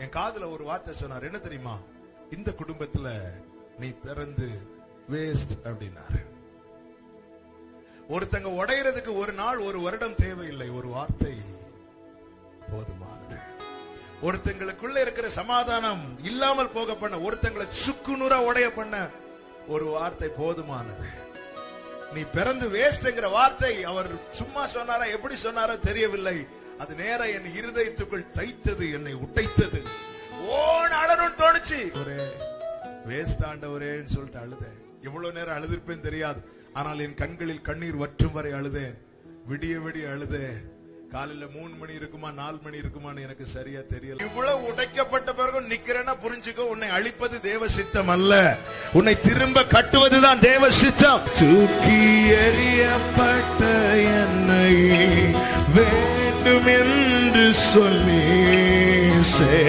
என் காதுல ஒரு வார்த்தை சொன்னார் என்ன தெரியுமா இந்த குடும்பத்துல நீ பிறந்து வேஸ்ட் அப்படின்னாரு ஒருத்தங்க உடையறதுக்கு ஒரு நாள் ஒரு வருடம் தேவையில்லை ஒரு வார்த்தை போதுமானது ஒருத்தங்களுக்குள்ள இருக்கிற சமாதானம் இல்லாமல் போக பண்ண ஒருத்தங்களை சுக்குநூறா உடைய பண்ண ஒரு வார்த்தை போதுமானது நீ பிறந்து வேஸ்ட்ங்கிற வார்த்தை அவர் சும்மா சொன்னாரா எப்படி சொன்னாரோ தெரியவில்லை அது நேரா என் இருதயத்துக்குள் தைத்தது என்னை உடைத்தது ஓன் அழனும் தோணுச்சு ஒரே வேஸ்ட் ஆண்டவரேன்னு சொல்லிட்டு அழுதேன் எவ்வளவு நேரம் அழுதிருப்பேன் தெரியாது ஆனால் என் கண்களில் கண்ணீர் வற்றும் வரை அழுதேன் விடிய விடிய அழுதேன் காலையில மூணு மணி இருக்குமா நாலு மணி இருக்குமான்னு எனக்கு சரியா தெரியல இவ்வளவு உடைக்கப்பட்ட பிறகு நிக்கிறேன்னா புரிஞ்சுக்கோ உன்னை அழிப்பது தேவ சித்தம் அல்ல உன்னை திரும்ப கட்டுவதுதான் தேவ சித்தம் தூக்கி எறியப்பட்ட என்னை வேண்டும் என்று சொல்லி